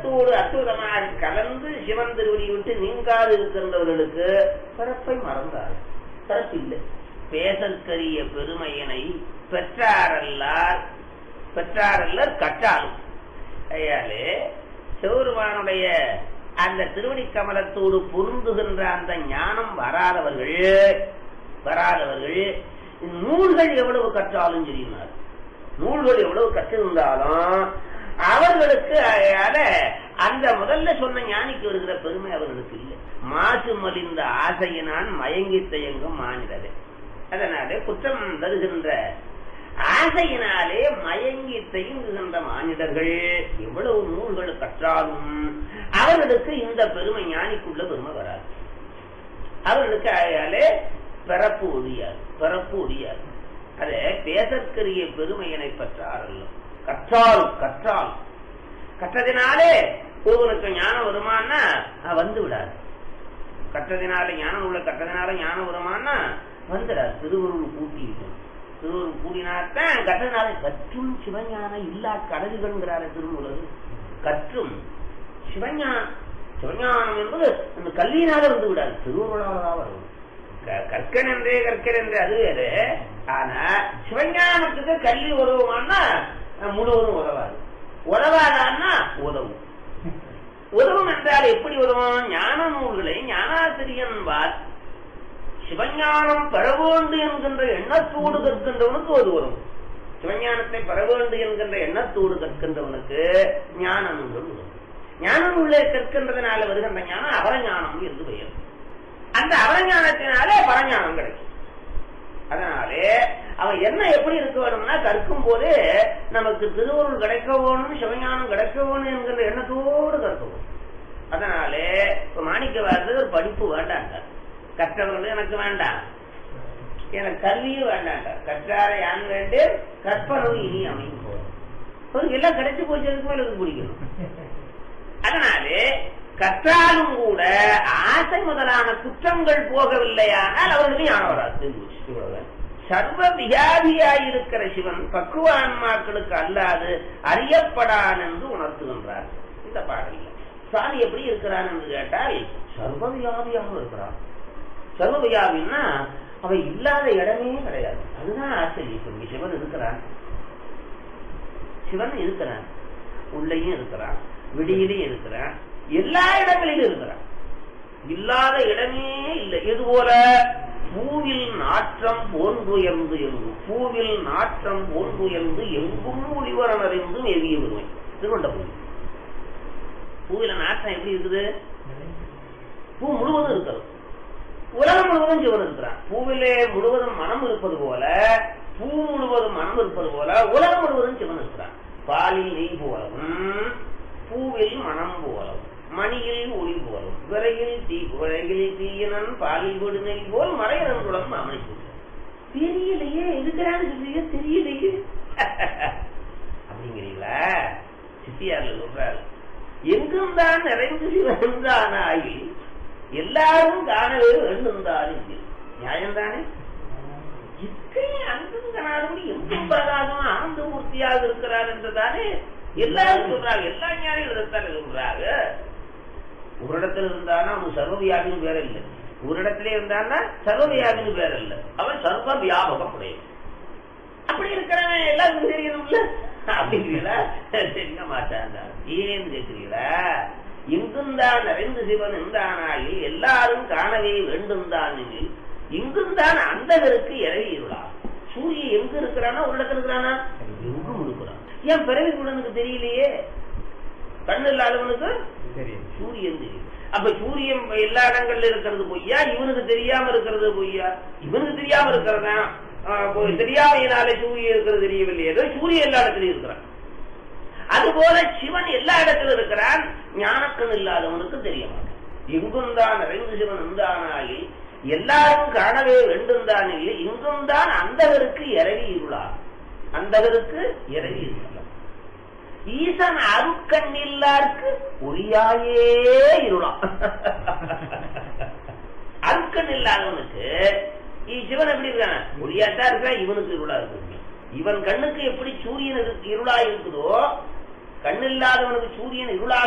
கமலத்தோடு அற்புதமாக கலந்து சிவன் திருவடி விட்டு நீங்காது இருக்கின்றவர்களுக்கு பிறப்பை மறந்தார் பிறப்பில்லை பேசற்கரிய பெருமையினை பெற்றாரல்லார் பெற்றாரல்லர் கற்றாலும் ஐயாலே சிவருமானுடைய அந்த திருவடி கமலத்தோடு பொருந்துகின்ற அந்த ஞானம் வராதவர்கள் வராதவர்கள் நூல்கள் எவ்வளவு கற்றாலும் சரியினார் நூல்கள் எவ்வளவு கற்றிருந்தாலும் அவர்களுக்கு அதால அந்த முதல்ல சொன்ன ஞானிக்கு வருகிற பெருமை அவர்களுக்கு இல்லை மாசு மலிந்த ஆசையினான் மயங்கி தயங்கும் மாநிலரே அதனாலே குற்றம் தருகின்ற ஆசையினாலே மயங்கி தயங்குகின்ற மானிடர்கள் எவ்வளவு நூல்கள் கற்றாலும் அவர்களுக்கு இந்த பெருமை ஞானிக்குள்ள பெருமை வராது அவர்களுக்கு ஆகையாலே பிறப்பு ஒழியாது பிறப்பு ஒழியாது அதே பேசற்கரிய பெருமையினை பெற்றாரல்ல கற்றால் கற்றால் கற்றதினாலே ஒருவனுக்கு ஞானம் வருமானா அஹ் வந்து விடாது கற்றதினால ஞானம் உள்ள கற்றதினால ஞானம் வருமானா வந்துடாது திருவருள் கூட்டிட்டு திருவருள் கூடினாத்தான் கற்றதினால கற்றும் சிவஞானம் இல்லா கடல்கள்ங்கிறார திருமூலர் கற்றும் சிவஞானம் சிவஞானம் என்பது அந்த கல்வியினால வந்து விடாது திருவருளால தான் வரும் க- கற்கன் என்றே கற்கன் என்றே அது வேறு ஆனா சிவஞானத்துக்கு கல்வி உதவுமானா அஹ், முழுவதும் உதவாது உதவாதான்னா உதவும் உதவும் என்றால் எப்படி உதவும் ஞான நூல்களை ஞானாசிரியன் வார் சிவஞானம் பெற வேண்டும் என்கின்ற எண்ணத்தோடு கற்கின்றவனுக்கு அது வரும் சிவஞானத்தை பெற வேண்டும் என்கின்ற எண்ணத்தோடு கற்கின்றவனுக்கு ஞான நூல்கள் வரும் ஞான நூலை கற்கின்றதுனால வருகின்ற ஞானம் அவரஞானம் என்று பெயர் அந்த அவரஞானத்தினாலே பரஞானம் கிடைக்கும் அதனாலே அவன் என்ன எப்படி இருக்க வேணும்னா கற்கும் போது நமக்கு திருவருள் கிடைக்க வேணும் சிவஞானம் கிடைக்க வேணும் என்கிற எண்ணத்தோடு கற்க வேணும் அதனாலே இப்ப மாணிக்க வாழ்றது ஒரு படிப்பு வேண்டாங்க கற்றவர்கள் எனக்கு வேண்டாம் எனக்கு கல்வியும் வேண்டாங்க கற்றார யான் வேண்டு கற்பனவு இனி அமையும் போதும் அவருக்கு எல்லாம் கிடைச்சு போச்சு அதுக்கு மேல எனக்கு பிடிக்கணும் அதனாலே கற்றாலும் கூட ஆசை முதலான குற்றங்கள் போகவில்லையானால் அவர்களுக்கு ஞானம் வராது தெரிஞ்சு வச்சு, இவ்வளவுதான். சர்வ வியாதியாயிருக்கிற சிவன் பக்குவ ஆன்மாக்களுக்கு அல்லாது அறியப்படான் என்று உணர்த்துகின்றார் இந்த பாடலில் சுவாமி எப்படி இருக்கிறான் என்று கேட்டால் சர்வ வியாதியாக இருக்கிறான் சர்வ வியாதின்னா அவன் இல்லாத இடமே கிடையாது அதுதான் ஆச்சரியம் இப்ப சிவன் இருக்கிறான் சிவன் இருக்கிறான் உள்ளேயும் இருக்கிறான் விடியிலையும் இருக்கிறான் எல்லா இடங்களிலும் இருக்கிறான் இல்லாத இடமே இல்லை இது போல பூவில் நாற்றம் போன்றுயர்ந்து எங்கும் பூவில் நாற்றம் போன்றுயர்ந்து எங்கும் ஒளிவரன் அறிந்தும் எவிய விடுமை திருவண்ட பூமி பூவில நாற்றம் எப்படி இருக்குது பூ முழுவதும் இருக்கிறது உலகம் முழுவதும் சிவன் இருக்கிறான் பூவிலே முழுவதும் மனம் இருப்பது போல பூ முழுவதும் மனம் இருப்பது போல உலகம் முழுவதும் சிவன் இருக்கிறான் பாலில் நெய் போலவும் பூவில் மனம் போலவும் மணியில் ஒளி போலும் விரையில் தீ விரையில் தீயனன் பாலில் விடு நெய் போல் மறையனன்றுடன் அமைப்பு தெரியலையே இருக்கிறான்னு சொல்றீங்க தெரியலையே அப்படிங்கிறீங்களா சித்தியார்ல சொல்றாரு எங்கும் தான் நிறைந்து சிவந்தானாகி எல்லாரும் காணவே வேண்டும்தான் நியாயம்தானே இத்தனை அன்பும் கனாலும் எங்கும் பிரகாசம் ஆனந்த மூர்த்தியாக இருக்கிறார் என்றுதானே எல்லாரும் சொல்றாங்க எல்லா ஞானிகளும் இருந்தாலும் சொல்றாங்க ஒரு இடத்துல இருந்தானா அவன் சர்வவியாபின்னு பேர் இல்லை ஒரு இடத்துல இருந்தான்னா சர்வவியாபின்னு பேர் இல்லை அவன் சர்வ வியாபகம் உடையவன் அப்படி இருக்கிறவன் எல்லாருக்கும் தெரியணும்ல அப்படிங்கிறீங்களா தெரிய மாட்டாங்க ஏன்னு கேட்கிறீங்களா எங்கும் தான் நிறைந்து சிவன் இருந்தானாகி எல்லாரும் காணவே வேண்டும் தான் எனில் எங்கும் தான் அந்தகருக்கு இறவி இருளா சூரியன் எங்க இருக்கிறானா ஒரு இடத்துல இருக்கிறானா எங்கும் இருக்கிறான் ஏன் பிறவி குடனுக்கு தெரியலையே கண்ணு இல்லாதவனுக்கு சூரியன் தெரியும் அப்ப சூரியன் எல்லா இடங்கள்ல இருக்கிறது பொய்யா இவனுக்கு தெரியாம இருக்கிறது பொய்யா இவனுக்கு தெரியாம இருக்கிறதா தெரியாமையினாலே சூரியன் இருக்கிறது தெரியவில்லையே ஏதோ சூரியன் எல்லா இடத்துலயும் இருக்கிறான் அதுபோல சிவன் எல்லா இடத்துல இருக்கிறான் ஞானக்கண் இல்லாதவனுக்கு தெரிய மாட்டான் எங்கும் தான் நிறைந்து சிவன் இருந்தானாகி எல்லாரும் காணவே வேண்டும் தான் இல்லை இங்கும் தான் அந்தகருக்கு இறவி இருளா அந்தகருக்கு இறவி இருளா ஈசன் அருக்கண் இல்லாருக்கு ஒளியாயே இருளாம் அருக்கண் இல்லாதவனுக்கு இ- சிவன் எப்படி இருக்கான் ஒளியாத்தான் இருக்கா இவனுக்கு இருளா இருக்கு இவன் கண்ணுக்கு எப்படி சூரியன் இருக்கு- இருளா இருக்குதோ கண்ணில்லாதவனுக்கு சூரியன் இருளா